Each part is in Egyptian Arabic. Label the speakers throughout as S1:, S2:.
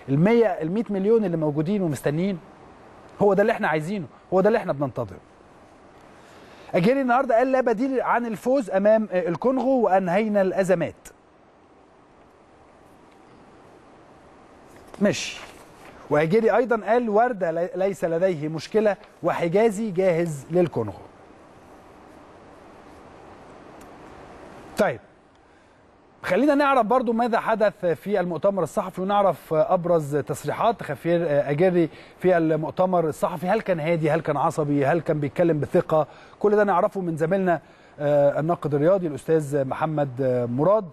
S1: ال 100 ال 100 مليون اللي موجودين ومستنيين هو ده اللي احنا عايزينه هو ده اللي احنا بننتظره اجيري النهارده قال لا بديل عن الفوز امام الكونغو وانهينا الازمات ماشي واجيري ايضا قال ورده ليس لديه مشكله وحجازي جاهز للكونغو طيب خلينا نعرف برضو ماذا حدث في المؤتمر الصحفي ونعرف ابرز تصريحات خفير اجري في المؤتمر الصحفي هل كان هادي هل كان عصبي هل كان بيتكلم بثقه كل ده نعرفه من زميلنا الناقد الرياضي الاستاذ محمد مراد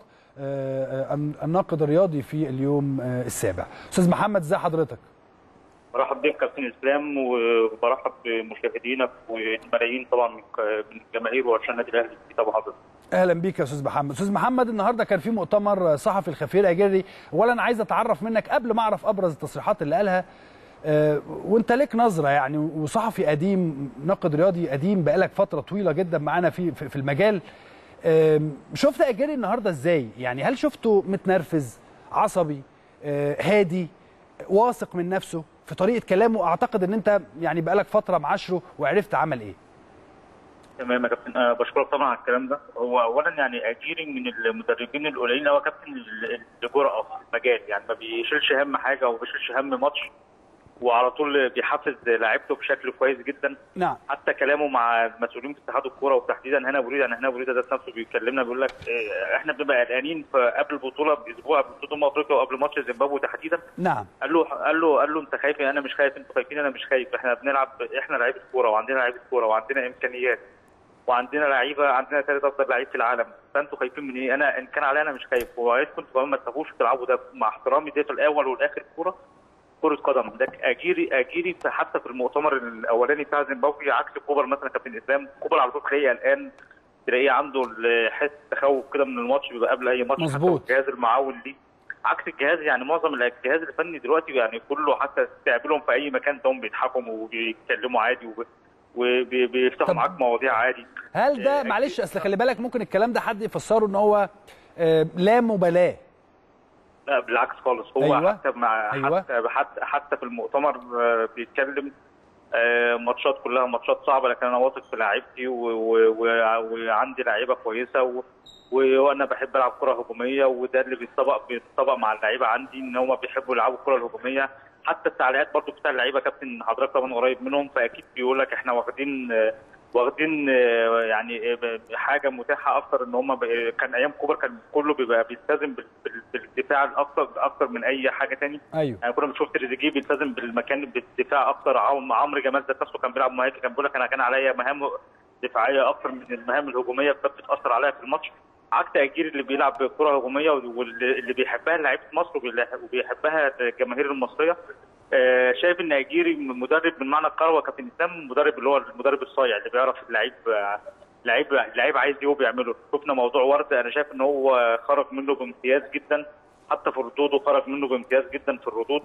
S1: الناقد الرياضي في اليوم السابع استاذ محمد ازي حضرتك
S2: برحب بك كابتن اسلام وبرحب بمشاهدينك والملايين طبعا من الجماهير وعشان النادي الاهلي طبعا حضرتك
S1: اهلا بيك يا استاذ محمد استاذ محمد النهارده كان في مؤتمر صحفي الخفير اجري اولا عايز اتعرف منك قبل ما اعرف ابرز التصريحات اللي قالها أه وانت لك نظره يعني وصحفي قديم ناقد رياضي قديم بقالك فتره طويله جدا معانا في في المجال أه شفت اجري النهارده ازاي يعني هل شفته متنرفز عصبي أه هادي واثق من نفسه في طريقه كلامه اعتقد ان انت يعني بقالك فتره معاشره وعرفت عمل ايه
S2: تمام يا كابتن أه بشكرك طبعا على الكلام ده هو اولا يعني اجيري من المدربين القليلين هو كابتن الجرأه في المجال يعني ما بيشيلش هم حاجه وما بيشيلش هم ماتش وعلى طول بيحفز لعيبته بشكل كويس جدا
S1: نعم
S2: حتى كلامه مع المسؤولين في اتحاد الكوره وتحديدا هنا بريده يعني هنا بريده ده نفسه بيكلمنا بيقول لك احنا بنبقى قلقانين قبل البطوله باسبوع قبل بطوله امم افريقيا وقبل ماتش زيمبابوي تحديدا
S1: نعم
S2: قال له قال له قال له انت خايف انا مش خايف انتوا خايفين انا مش خايف احنا بنلعب احنا لعيبه كوره وعندنا لعيبه كوره وعندنا امكانيات وعندنا لعيبه عندنا ثالث افضل لعيب في العالم فانتوا خايفين من ايه؟ انا ان كان عليا انا مش خايف وعايزكم انتوا كمان ما تخافوش تلعبوا ده مع احترامي ده في الاول والاخر كوره كرة قدم ده اجيري اجيري حتى في المؤتمر الاولاني بتاع زيمبابوي عكس كوبر مثلا كابتن اسلام كوبر على طول تلاقيه قلقان تلاقيه عنده حس تخوف كده من الماتش بيبقى قبل اي ماتش
S1: مظبوط
S2: الجهاز المعاون ليه عكس الجهاز يعني معظم الجهاز الفني دلوقتي يعني كله حتى تقابلهم في اي مكان تلاقيهم بيضحكوا وبيتكلموا عادي وبيفتحوا معاك مواضيع عادي
S1: هل ده معلش اصل خلي بالك ممكن الكلام ده حد يفسره ان هو لا مبالاه
S2: لا بالعكس خالص هو
S1: أيوة.
S2: حتى مع
S1: أيوة.
S2: حتى حتى حتى في المؤتمر بيتكلم ماتشات كلها ماتشات صعبه لكن انا واثق في لعيبتي وعندي لعيبه كويسه وانا بحب العب كره هجوميه وده اللي بيتطبق بيتطبق مع اللعيبه عندي ان هم بيحبوا يلعبوا الكره الهجوميه حتى التعليقات برضو بتاع اللعيبه كابتن حضرتك طبعا قريب منهم فاكيد بيقول لك احنا واخدين واخدين يعني حاجه متاحه اكتر ان هم كان ايام كوبر كان كله بيبقى بيلتزم بالدفاع الاكتر اكتر من اي حاجه تاني
S1: ايوه
S2: يعني كنا بنشوف تريزيجيه بيلتزم بالمكان بالدفاع اكتر عمرو جمال ذات نفسه كان بيلعب مهاجم كان بيقول لك انا كان عليا مهام دفاعيه اكتر من المهام الهجوميه فكانت بتاثر عليا في الماتش عكس اجير اللي بيلعب كره هجوميه واللي بيحبها لعيبه مصر وبيحبها الجماهير المصريه شايف ان اجيري مدرب من معنى الكروه كابتن اسلام مدرب اللي هو المدرب الصايع اللي بيعرف اللعيب لعيب لعيب عايز ايه وبيعمله شفنا موضوع ورد انا شايف ان هو خرج منه بامتياز جدا حتى في ردوده خرج منه بامتياز جدا في الردود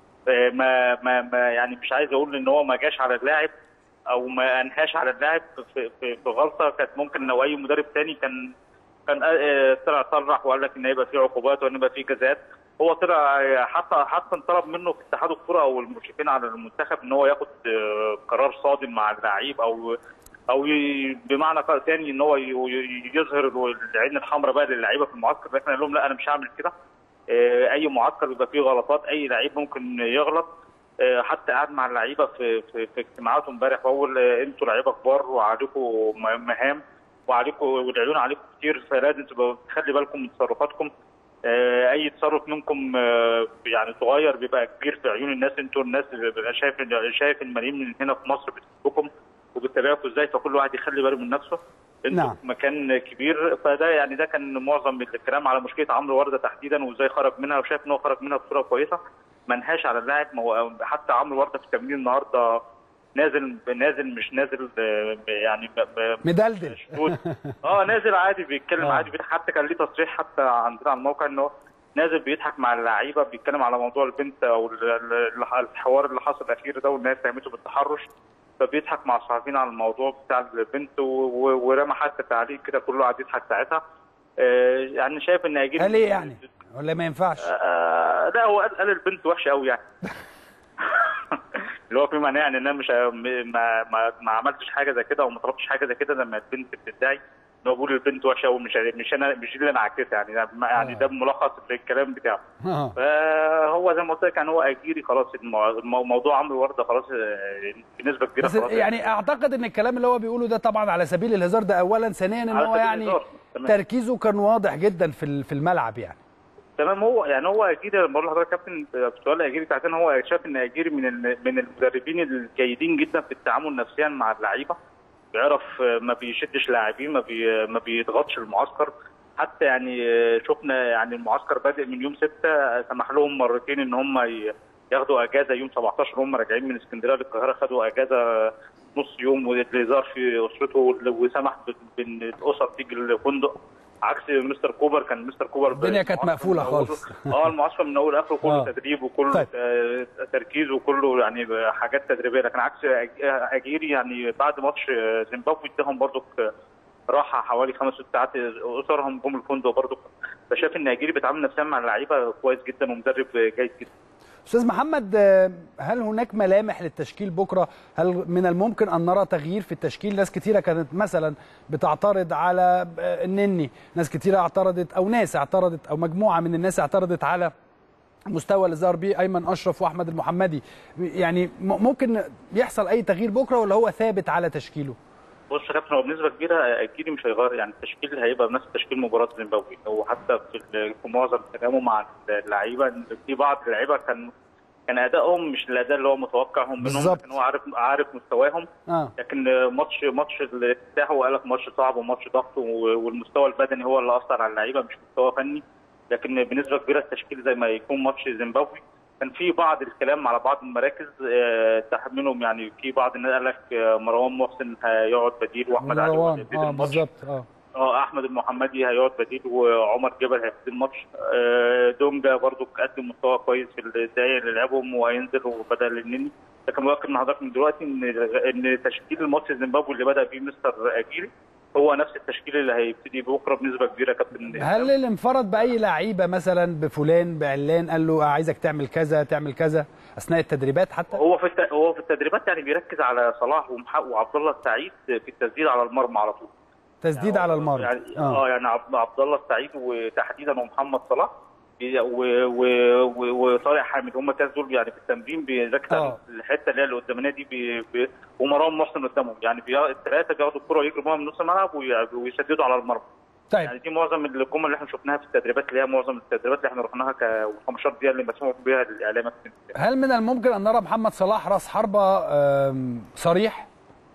S2: ما ما, ما يعني مش عايز اقول ان هو ما جاش على اللاعب او ما انهاش على اللاعب في, في, في غلطه كانت ممكن لو اي مدرب تاني كان كان طلع صرح وقال لك ان هيبقى في عقوبات وان يبقى في جزاءات هو طلع حتى حتى انطلب منه في اتحاد الكره او المشرفين على المنتخب ان هو ياخد قرار صادم مع اللعيب او او بمعنى ثاني ان هو يظهر العين الحمراء بقى للعيبه في المعسكر لكن قال لهم لا انا مش هعمل كده اي معسكر بيبقى فيه غلطات اي لعيب ممكن يغلط حتى قعد مع اللعيبه في في, في اجتماعاته امبارح بقول انتوا لعيبه كبار وعليكم مهام وعليكم والعيون عليكم كتير فلازم تبقوا تخلي بالكم من تصرفاتكم اي تصرف منكم يعني صغير بيبقى كبير في عيون الناس انتوا الناس شايف شايف الملايين من هنا في مصر بتحبكم وبتتابعكم ازاي فكل واحد يخلي باله من نفسه انتوا
S1: نعم.
S2: في مكان كبير فده يعني ده كان معظم الكلام على مشكله عمرو ورده تحديدا وازاي خرج منها وشايف ان هو خرج منها بصوره كويسه ما انهاش على اللاعب حتى عمرو ورده في التمرين النهارده نازل نازل مش نازل يعني
S1: مدلدل
S2: اه نازل عادي بيتكلم
S1: آه.
S2: عادي حتى كان ليه تصريح حتى عندنا على الموقع انه نازل بيضحك مع اللعيبه بيتكلم على موضوع البنت او الحوار اللي حصل الاخير ده والناس اتهمته بالتحرش فبيضحك مع الصحفيين على الموضوع بتاع البنت ورمى حتى تعليق كده كله قاعد يضحك ساعتها يعني شايف ان اجيب
S1: قال ايه يعني؟ ولا ما ينفعش
S2: آه لا هو قال, قال البنت وحشه قوي يعني اللي هو في معناه يعني ان انا مش ما ما, ما عملتش حاجه زي كده او ما طلبتش حاجه زي كده لما البنت بتدعي ان هو بيقول البنت وحشه قوي مش مش انا مش دي اللي انا عكيتها يعني ده يعني ده ملخص للكلام بتاعه
S1: آه.
S2: فهو زي ما قلت لك يعني هو اجيري خلاص المو- المو- موضوع عمرو ورده خلاص آه، بنسبه كبيره
S1: بس
S2: خلاص
S1: يعني اعتقد ان الكلام اللي هو بيقوله ده طبعا على سبيل الهزار ده اولا ثانيا ان
S2: على
S1: هو
S2: سبيل
S1: يعني
S2: الهزار. تمام.
S1: تركيزه كان واضح جدا في ال- في الملعب يعني
S2: تمام هو يعني هو اجيري لما بقول لحضرتك كابتن في سؤال اجيري بتاعتنا هو شاف ان اجيري من ال- من المدربين الجيدين جدا في التعامل نفسيا مع اللعيبه بيعرف آه، ما بيشدش لاعبين ما بي ما بيضغطش المعسكر حتى يعني آه، شفنا يعني المعسكر بادئ من يوم 6 سمح لهم مرتين ان هم ي- ياخدوا اجازه يوم 17 وهم راجعين من اسكندريه للقاهره خدوا اجازه نص يوم والهزار في اسرته وسمح بان الاسر تيجي الفندق عكس مستر كوبر كان مستر كوبر
S1: الدنيا كانت
S2: المعسكر
S1: مقفولة
S2: من أوله-
S1: خالص.
S2: اه المعسكر من اول لاخره كله
S1: آه.
S2: تدريب وكله
S1: طيب.
S2: آه، تركيز وكله يعني حاجات تدريبيه لكن عكس أج- اجيري يعني بعد ماتش آه، زيمبابوي اداهم برضو راحه حوالي خمس ست ساعات اسرهم جم الفندق برضو فشاف ان اجيري بيتعامل نفسيا مع اللعيبه كويس جدا ومدرب جيد جدا
S1: استاذ محمد آه، هل هناك ملامح للتشكيل بكره هل من الممكن ان نرى تغيير في التشكيل ناس كتيره كانت مثلا بتعترض على آه، النني ناس كتيره اعترضت او ناس اعترضت او مجموعه من الناس اعترضت على المستوى اللي ظهر بيه ايمن اشرف واحمد المحمدي يعني م- ممكن يحصل اي تغيير بكره ولا هو ثابت على تشكيله
S2: بص يا كابتن هو بنسبه كبيره اكيد مش هيغير يعني التشكيل هيبقى بنفس تشكيل مباراه زيمبابوي هو حتى في ال- في معظم كلامه مع اللعيبه إن في بعض اللعيبه كان كان ادائهم مش الاداء اللي هو متوقعهم منهم
S1: بالظبط.
S2: لكن هو عارف عارف مستواهم
S1: اه
S2: لكن ماتش ماتش الافتتاح هو قال لك ماتش صعب وماتش ضغط و- والمستوى البدني هو اللي اثر على اللعيبه مش مستوى فني لكن بنسبه كبيره التشكيل زي ما يكون ماتش زيمبابوي كان في بعض الكلام على بعض المراكز آه، تحملهم يعني في بعض الناس قال لك آه، مروان محسن هيقعد بديل واحمد علي هو
S1: مروان
S2: اللي يبتدي
S1: اه
S2: الماتش.
S1: بالظبط اه
S2: اه احمد المحمدي هيقعد بديل وعمر جبل هيبتدي الماتش آه، دونجا برضو قدم مستوى كويس في الدقايق اللي لعبهم وهينزل وبدل النني لكن مؤكد من حضرتك من دلوقتي ان ان تشكيل الماتش زيمبابوي اللي بدا بيه مستر اجيري هو نفس التشكيل اللي هيبتدي بكره بنسبه كبيره يا كابتن
S1: هل اللي انفرد باي لعيبه مثلا بفلان بعلان قال له عايزك تعمل كذا تعمل كذا اثناء التدريبات حتى
S2: هو في الت... هو في التدريبات يعني بيركز على صلاح ومح... وعبد الله السعيد في التسديد على المرمى على طول
S1: تسديد على المرمى
S2: يعني اه, يعني عبد عبد الله السعيد وتحديدا ومحمد صلاح بي- و- و- و- وطارق حامد هم الثلاث دول يعني في التمرين بيركز على
S1: آه.
S2: الحته اللي هي اللي قدامنا دي بي بي ومروان محسن قدامهم يعني بي- الثلاثه بياخدوا الكره ويجروا بيها من نص الملعب وي- ويسددوا على المرمى
S1: طيب
S2: يعني دي معظم الجمل اللي احنا شفناها في التدريبات اللي هي معظم التدريبات اللي احنا رحناها ك 15 دقيقه اللي مسموح بيها الاعلام
S1: هل من الممكن ان نرى محمد صلاح راس حربه آم، صريح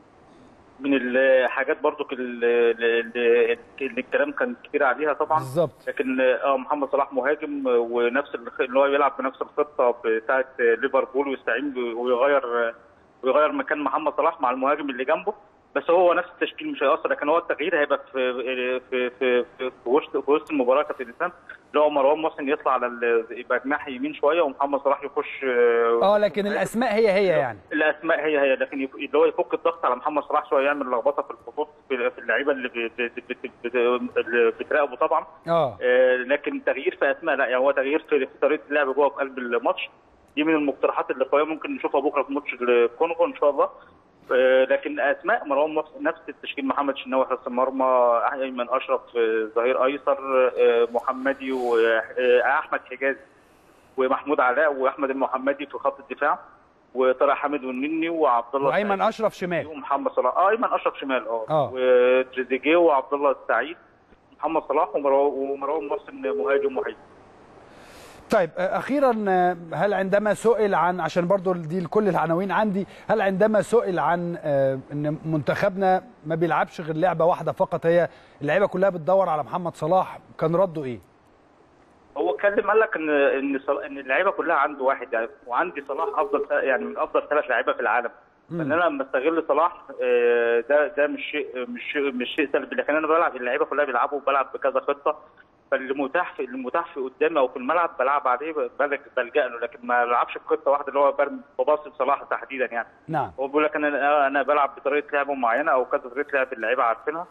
S2: من الحاجات برضو اللي, اللي اللي الكلام كان كتير عليها طبعا
S1: بالظبط
S2: لكن اه محمد صلاح مهاجم ونفس الخ- اللي هو يلعب بنفس الخطه بتاعه ليفربول ويستعين ب- ويغير ويغير مكان محمد صلاح مع المهاجم اللي جنبه بس هو نفس التشكيل مش هيأثر لكن هو التغيير هيبقى في في في في, في وسط في وسط المباراه كابتن اسلام اللي هو مروان محسن يطلع على ال- يبقى جناح يمين شويه ومحمد صلاح يخش
S1: اه لكن الاسماء هي هي يعني
S2: الاسماء هي هي لكن يف- اللي هو يفك الضغط على محمد صلاح شويه يعمل لخبطه في الخطوط في في اللعيبه اللي بت- بت- بت- بت- اللي بتراقبه طبعا
S1: اه
S2: آه، لكن تغيير في اسماء لا يعني هو تغيير في في طريقه اللعب جوه في قلب الماتش دي من المقترحات اللي قويه ممكن نشوفها بكره في ماتش الكونغو ان شاء الله آه، لكن اسماء مروان محسن نفس التشكيل محمد شناوي حارس المرمى ايمن اشرف آه، ظهير ايسر آه، محمدي واحمد حجازي ومحمود علاء واحمد المحمدي في خط الدفاع وطارق حامد والنني وعبد الله
S1: وايمن
S2: السعيد
S1: اشرف شمال
S2: ومحمد صلاح اه ايمن اشرف شمال اه
S1: آه.
S2: وتريزيجيه وعبد الله السعيد محمد صلاح ومروان ومروان محسن مهاجم وحيد
S1: طيب آه، اخيرا آه، هل عندما سئل عن عشان برضو دي كل العناوين عندي هل عندما سئل عن آه، ان منتخبنا ما بيلعبش غير لعبه واحده فقط هي اللعيبه كلها بتدور على محمد صلاح كان رده ايه
S2: هو اتكلم قال لك ان ان صل- ان اللعيبه كلها عنده واحد يعني وعندي صلاح افضل ث- يعني من افضل ثلاث لعيبه في العالم فان انا لما استغل صلاح آه، ده ده مش شيء مش شيء مش شيء سلبي لكن انا بلعب اللعيبه كلها بيلعبوا وبلعب بكذا خطه فاللي متاح في المتاح في قدامي او في الملعب بلعب عليه بلج- بلجا له لكن ما بلعبش بخطه واحده اللي هو برمي بباصي لصلاح تحديدا يعني
S1: نعم
S2: هو بيقول لك انا انا بلعب بطريقه لعب معينه او كذا طريقه لعب اللعيبه عارفينها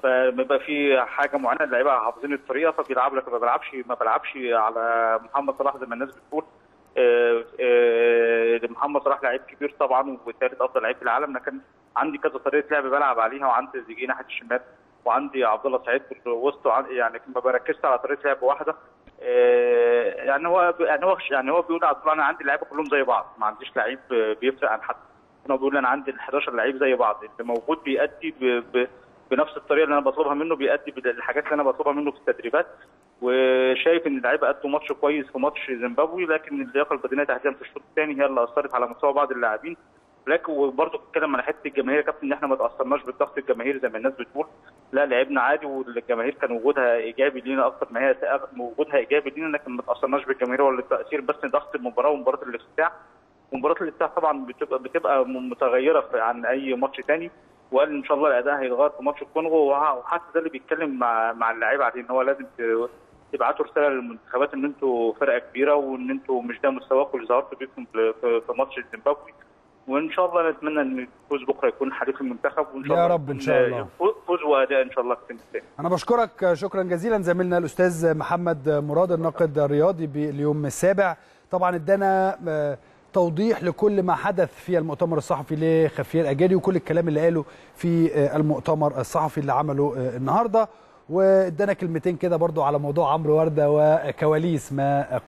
S2: فبيبقى في حاجه معينه اللعيبه حافظين الطريقه فبيلعب لك ما بلعبش ما بلعبش على محمد صلاح زي ما الناس بتقول آه، آه، محمد صلاح لعيب كبير طبعا وثالث افضل لعيب في العالم لكن عندي كذا طريقه لعب بلعب عليها وعندي زيجي ناحيه الشمال وعندي عبد الله سعيد في الوسط وعن- يعني ما بركزش على طريقه لعب واحده آه، يعني هو يعني هو يعني هو بيقول على طول انا عندي لعيبه كلهم زي بعض ما عنديش لعيب آه، بيفرق عن حد هو بيقول انا عندي ال 11 لعيب زي بعض اللي موجود بيأدي ب... ب... بنفس الطريقه اللي انا بطلبها منه بيأدي بالحاجات اللي انا بطلبها منه في التدريبات وشايف ان اللعيبه ادوا ماتش كويس في ماتش زيمبابوي لكن اللياقه البدنيه تحديدا في الشوط الثاني هي اللي اثرت على مستوى بعض اللاعبين لكن وبرضه بتتكلم على حته الجماهير يا كابتن ان احنا ما تاثرناش بالضغط الجماهيري زي ما الناس بتقول لا لعبنا عادي والجماهير كان وجودها ايجابي لينا اكتر ما هي وجودها ايجابي لينا لكن ما تاثرناش بالجماهير ولا التاثير بس ضغط المباراه ومباراه الافتتاح ومباراه الافتتاح طبعا بتبقى بتبقى متغيره في- عن اي ماتش تاني وقال ان شاء الله الاداء هيتغير في ماتش الكونغو وه- وحتى ده اللي بيتكلم مع مع اللعيبه عليه ان هو لازم ت- تبعتوا رساله للمنتخبات ان انتوا فرقه كبيره وان انتوا مش ده مستواكم اللي ظهرتوا بيه في في- في ماتش زيمبابوي وان شاء الله نتمنى ان الفوز بكره يكون حليف المنتخب وان شاء
S1: يا
S2: الله
S1: رب إن
S2: يكون
S1: شاء الله.
S2: فوز واداء ان شاء الله في الثاني
S1: انا بشكرك شكرا جزيلا زميلنا الاستاذ محمد مراد الناقد الرياضي باليوم السابع طبعا ادانا آه، توضيح لكل ما حدث في المؤتمر الصحفي لخفير اجاري وكل الكلام اللي قاله في آه، المؤتمر الصحفي اللي عمله آه، النهارده وادانا كلمتين كده برضو على موضوع عمرو ورده وكواليس ما